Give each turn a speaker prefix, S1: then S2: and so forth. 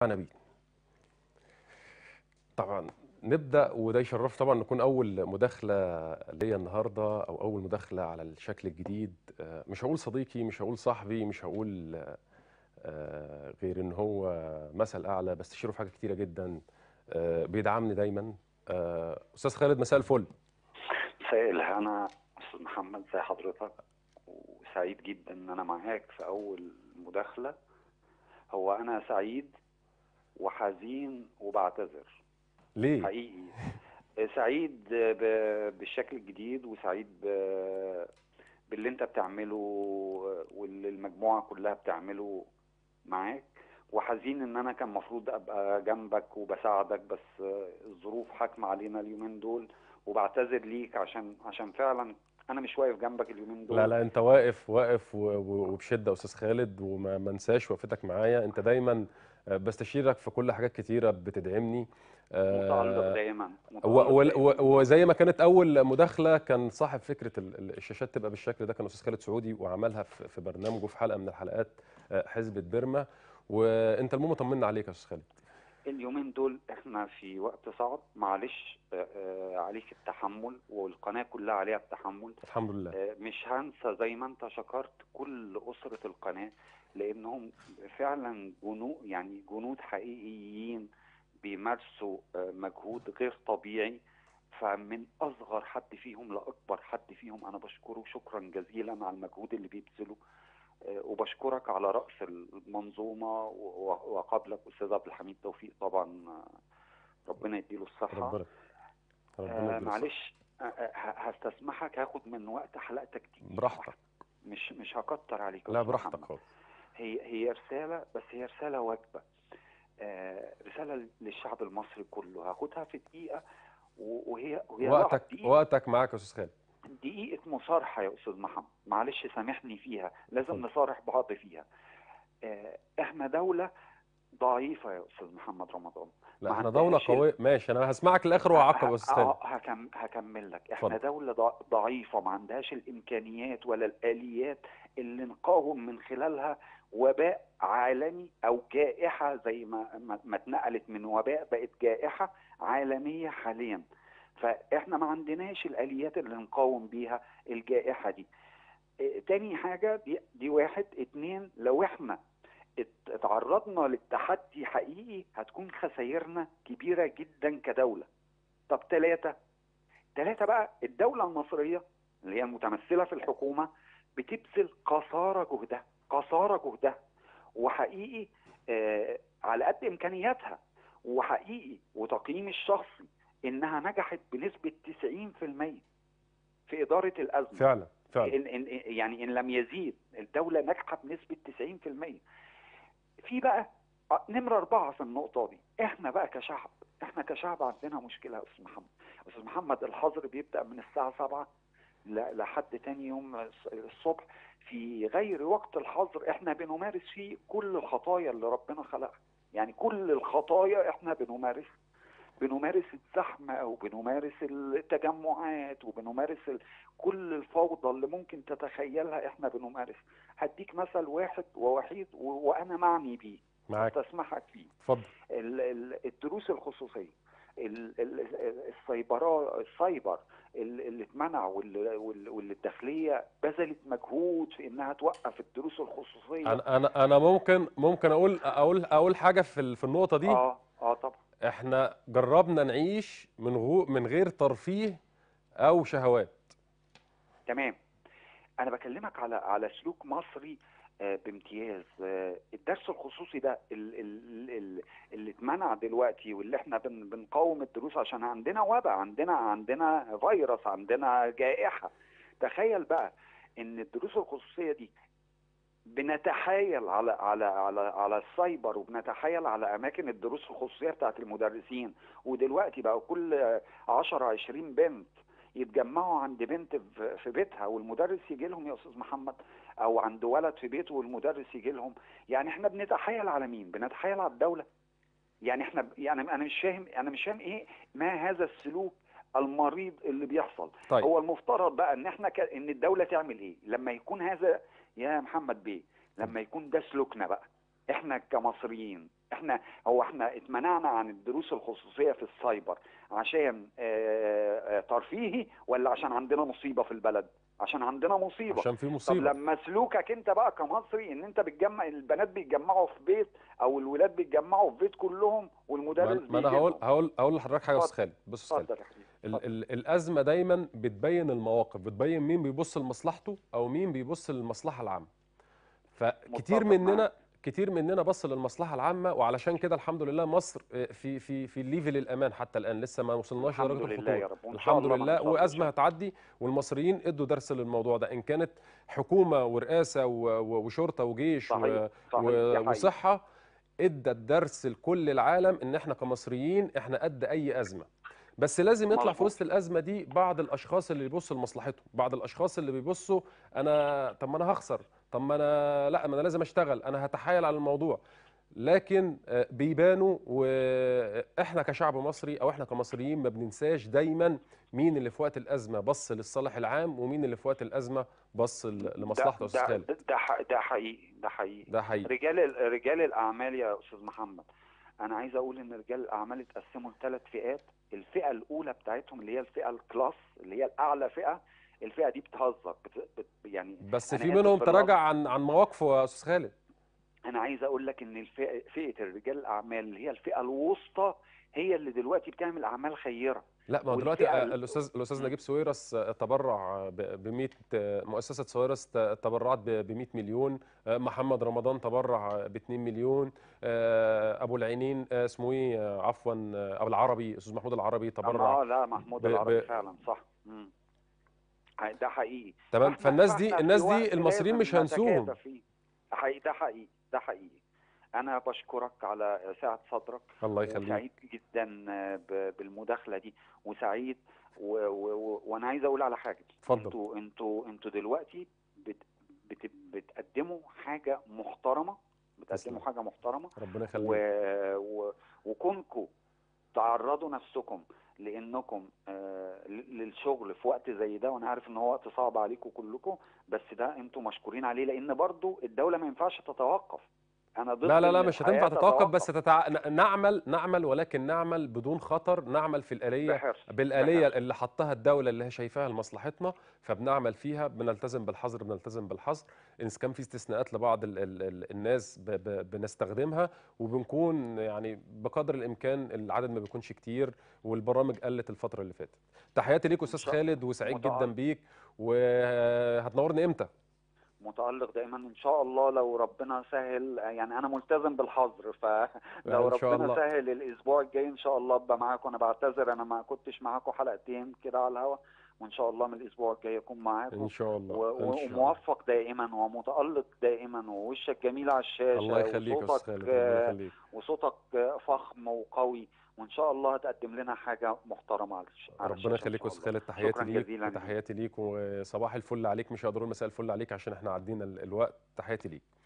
S1: نبيل طبعا نبدا وده يشرف طبعا نكون اول مداخله ليا النهارده او اول مداخله على الشكل الجديد آه، مش هقول صديقي مش هقول صاحبي مش هقول آه، غير ان هو مثل اعلى بستشيره في حاجات كتيره جدا آه، بيدعمني دايما آه، استاذ خالد مساء الفل
S2: مساء الهنا استاذ محمد زي حضرتك وسعيد جدا ان انا معاك في اول مداخله هو انا سعيد وحزين وبعتذر
S1: ليه
S2: حقيقي سعيد ب- بالشكل الجديد وسعيد ب- باللي انت بتعمله واللي المجموعه كلها بتعمله معاك وحزين ان انا كان المفروض ابقى جنبك وبساعدك بس الظروف حاكمه علينا اليومين دول وبعتذر ليك عشان عشان فعلا انا مش واقف جنبك اليومين دول
S1: لا لا انت واقف واقف و- و- وبشده يا استاذ خالد وما ما انساش وقفتك معايا انت دايما آه، بستشيرك في كل حاجات كتيره بتدعمني آه،
S2: متعلق دايما
S1: و-
S2: متعلق
S1: و-
S2: دايماً.
S1: و- وزي ما كانت اول مداخله كان صاحب فكره ال- ال- الشاشات تبقى بالشكل ده كان استاذ خالد سعودي وعملها في في برنامجه في حلقه من الحلقات آه، حزبة بيرما وانت المهم طمنا عليك يا استاذ خالد
S2: اليومين دول احنا في وقت صعب معلش آه، آه، عليك التحمل والقناة كلها عليها التحمل
S1: الحمد لله
S2: آه، مش هنسى زي ما انت شكرت كل أسرة القناة لأنهم فعلا جنود يعني جنود حقيقيين بيمارسوا آه، مجهود غير طبيعي فمن أصغر حد فيهم لأكبر حد فيهم أنا بشكره شكرا جزيلا على المجهود اللي بيبذله آه، وبشكرك على رأس المنظومة و- و- وقبلك أستاذ عبد الحميد توفيق طبعا آه، ربنا يديله الصحة
S1: ربنا ربنا
S2: آه
S1: يديله الصحة.
S2: معلش آه، آه، ه- هستسمحك هاخد من وقت حلقتك دقيقة
S1: براحتك
S2: واحدة. مش مش هكتر عليك يا
S1: لا
S2: أستاذ
S1: براحتك
S2: محمد.
S1: خالص
S2: هي هي رسالة بس هي رسالة واجبة آه رسالة للشعب المصري كله هاخدها في دقيقة و- وهي وهي
S1: وقتك
S2: دقيقة,
S1: وقتك معاك يا استاذ خالد
S2: دقيقة مصارحة يا أستاذ محمد معلش سامحني فيها لازم
S1: اتفضل.
S2: نصارح بعض فيها آه احنا دولة ضعيفة يا أستاذ محمد رمضان
S1: لا
S2: ما
S1: احنا دوله
S2: عندهاش ال-
S1: قويه ماشي انا هسمعك للاخر وهعقب يا استاذ خالد
S2: اه هكم هكمل لك احنا
S1: اتفضل.
S2: دولة ضع- ضعيفة ما عندهاش الامكانيات ولا الاليات اللي نقاوم من خلالها وباء عالمي او جائحة زي ما ما ما اتنقلت من وباء بقت جائحة عالمية حاليا فاحنا ما عندناش الاليات اللي نقاوم بيها الجائحة دي اه، تاني حاجة دي, دي واحد اتنين لو احنا ات- اتعرضنا للتحدي حقيقي هتكون خسائرنا كبيرة جدا كدولة طب ثلاثة ثلاثة بقى الدولة المصرية اللي هي المتمثلة في الحكومة بتبذل قصارى جهدها قصارى جهدها وحقيقي آه على قد إمكانياتها وحقيقي وتقييمي الشخصي إنها نجحت بنسبة 90% في إدارة الأزمة
S1: فعلا فعلا
S2: إن إن يعني إن لم يزيد الدولة ناجحة بنسبة 90% في بقى آه، نمرة أربعة في النقطة دي إحنا بقى كشعب إحنا كشعب عندنا مشكلة يا أستاذ محمد أستاذ محمد الحظر بيبدأ من الساعة 7 ل- لحد تاني يوم الص- الصبح في غير وقت الحظر إحنا بنمارس فيه كل الخطايا اللي ربنا خلقها يعني كل الخطايا إحنا بنمارسها بنمارس الزحمة وبنمارس التجمعات وبنمارس ال... كل الفوضى اللي ممكن تتخيلها احنا بنمارس هديك مثل واحد ووحيد و... وانا معني بيه
S1: معاك
S2: استسمحك فيه
S1: اتفضل
S2: ال... ال... الدروس الخصوصية ال... ال... السيبرا السايبر ال- اللي اتمنع واللي, واللي واللي الداخلية بذلت مجهود في انها توقف الدروس الخصوصية
S1: انا انا انا ممكن ممكن اقول اقول اقول حاجه في ال- في النقطه دي
S2: اه اه طبعا
S1: احنا جربنا نعيش من غو من غير ترفيه او شهوات
S2: تمام انا بكلمك على على سلوك مصري آه، بامتياز آه، الدرس الخصوصي ده ال- ال- ال- اللي اتمنع دلوقتي واللي احنا بن- بنقاوم الدروس عشان عندنا وباء عندنا عندنا فيروس عندنا جائحة تخيل بقى ان الدروس الخصوصية دي بنتحايل على على على على السايبر وبنتحايل على اماكن الدروس الخصوصيه بتاعت المدرسين ودلوقتي بقى كل 10 20 بنت يتجمعوا عند بنت في- في بيتها والمدرس يجي لهم يا استاذ محمد او عند ولد في بيته والمدرس يجي لهم يعني احنا بنتحايل على مين بنتحايل على الدوله يعني احنا يعني انا مش فاهم انا مش فاهم ايه ما هذا السلوك المريض اللي بيحصل
S1: طيب
S2: هو المفترض بقى ان احنا ك... ان الدوله تعمل ايه لما يكون هذا يا محمد بيه لما يكون ده سلوكنا بقى احنا كمصريين احنا هو احنا اتمنعنا عن الدروس الخصوصيه في السايبر عشان آه، آه، ترفيهي ولا عشان عندنا مصيبه في البلد عشان عندنا مصيبه
S1: عشان في
S2: طب
S1: مصيبه
S2: لما سلوكك انت بقى كمصري ان انت بتجمع البنات بيتجمعوا في بيت او الولاد بيتجمعوا في بيت كلهم
S1: ما
S2: والمدرس
S1: ما انا هقول
S2: بيجيبهم
S1: هقول هقول لحضرتك حاجه يا استاذ
S2: اتفضل
S1: خالد بص يا استاذ خالد
S2: اتفضل يا حبيبي
S1: ال
S2: اتفضل
S1: ال الازمه دايما بتبين المواقف بتبين مين بيبص لمصلحته او مين بيبص للمصلحه العامه فكتير
S2: متفق
S1: مننا
S2: معاك
S1: كتير مننا بص للمصلحه العامه وعلشان كده الحمد لله مصر آه، في في في الليفل الامان حتى الان لسه ما وصلناش
S2: الحمد
S1: لدرجه
S2: لله يا
S1: الخطوره
S2: رب وان شاء
S1: الحمد
S2: الله ما
S1: لله
S2: هنصليش
S1: وازمه هتعدي والمصريين ادوا درس للموضوع ده ان كانت حكومه ورئاسه و- و- وشرطه وجيش و-
S2: صحيح صحيح
S1: و-
S2: دي حقيقة
S1: وصحه ادى الدرس لكل العالم ان احنا كمصريين احنا قد اي ازمه بس لازم يطلع في
S2: مظبوط
S1: وسط الازمه دي بعض الاشخاص اللي بيبصوا لمصلحتهم بعض الاشخاص اللي بيبصوا انا طب ما انا هخسر طب ما انا لا ما انا لازم اشتغل انا هتحايل على الموضوع لكن آه، بيبانوا واحنا كشعب مصري او احنا كمصريين ما بننساش دايما مين اللي في وقت الازمه بص للصالح العام ومين اللي في وقت الازمه بص ل-
S2: ده
S1: لمصلحته يا استاذ
S2: ده
S1: خالد
S2: ده ح- ده حقيقي ده حقيقي
S1: ده حقيقي
S2: رجال ال- رجال الاعمال يا استاذ محمد انا عايز اقول ان رجال الاعمال اتقسموا لثلاث فئات الفئه الاولى بتاعتهم اللي هي الفئه الكلاس اللي هي الاعلى فئه الفئه دي بتهزر بت... بت... يعني
S1: بس
S2: انا
S1: في
S2: اسف
S1: منهم
S2: في
S1: تراجع
S2: اللفظ
S1: عن عن مواقفه يا استاذ خالد
S2: انا عايز اقول لك ان الفئه فئه الرجال الاعمال اللي هي الفئه الوسطى هي اللي دلوقتي بتعمل اعمال خيره
S1: لا ما هو دلوقتي
S2: والفئه
S1: آه،
S2: ال...
S1: الاستاذ الاستاذ
S2: م-
S1: نجيب ساويرس آه، تبرع ب 100 مؤسسه ساويرس ت- تبرعت ب 100 مليون آه، محمد رمضان تبرع ب 2 مليون آه، ابو العينين آه، اسمه ايه آه، عفوا آه، ابو العربي استاذ محمود العربي
S2: اما
S1: تبرع
S2: اه لا محمود
S1: ب
S2: العربي
S1: ب
S2: فعلا صح مم. ده حقيقي
S1: تمام
S2: فاحنا
S1: فالناس دي
S2: فاحنا في
S1: الناس دي
S2: وقت
S1: المصريين
S2: لازم
S1: مش هينسوهم
S2: نتكاتف فيه ده حقيقي ده حقيقي ده حقيقي انا بشكرك على سعة صدرك
S1: الله يخليك
S2: وسعيد جدا ب- بالمداخلة دي وسعيد و... و... و... وانا عايز اقول على حاجة
S1: اتفضل
S2: انتوا انتوا انتوا دلوقتي بت... بت... بتقدموا حاجة محترمة بتقدموا
S1: تسلم
S2: حاجة محترمة
S1: ربنا
S2: و...
S1: يخليك
S2: و... وكونكم تعرضوا نفسكم لانكم آه، ل- للشغل في وقت زي ده وانا عارف ان هو وقت صعب عليكم كلكم بس ده انتوا مشكورين عليه لان برضو الدولة ما ينفعش تتوقف انا
S1: لا
S2: ضد
S1: لا لا
S2: ان
S1: مش
S2: الحياة
S1: هتنفع تتوقف بس
S2: تتوقف
S1: تتع... ن- نعمل نعمل ولكن نعمل بدون خطر نعمل في الآلية
S2: بحرص
S1: بالآلية
S2: بحرص
S1: اللي حطها الدولة اللي هي شايفاها لمصلحتنا فبنعمل فيها بنلتزم بالحظر بنلتزم بالحظر إن كان في استثناءات لبعض ال ال ال الناس ب ب بنستخدمها وبنكون يعني بقدر الإمكان العدد ما بيكونش كتير والبرامج قلت الفترة اللي فاتت تحياتي ليك
S2: ان
S1: أستاذ
S2: شاء
S1: خالد وسعيد جدا
S2: متألق
S1: بيك وهتنورني إمتى؟
S2: متألق دائما ان شاء الله لو ربنا سهل يعني انا ملتزم بالحظر فلو
S1: إن شاء
S2: ربنا
S1: الله
S2: سهل الاسبوع الجاي ان شاء الله ابقى معاكم انا بعتذر انا ما كنتش معاكم حلقتين كده على الهوا وان شاء الله من الاسبوع الجاي اكون معاكم
S1: إن شاء الله
S2: و-
S1: إن
S2: و-
S1: شاء الله
S2: وموفق دائما ومتألق دائما ووشك جميل على
S1: الله
S2: الشاشة
S1: يخليك يا أستاذ
S2: وصوتك
S1: خالد ربنا
S2: آه،
S1: يخليك
S2: وصوتك آه، فخم وقوي وان شاء الله هتقدم لنا حاجة محترمة على الش- على
S1: ربنا
S2: الشاشة ان
S1: يخليك يا
S2: شاء
S1: استاذ
S2: الله
S1: خالد تحياتي
S2: شكرا
S1: ليك
S2: جزيلا ليك
S1: وتحياتي ليك وصباح الفل عليك مش هقدر اقول مساء الفل عليك عشان احنا عدينا ال- الوقت تحياتي ليك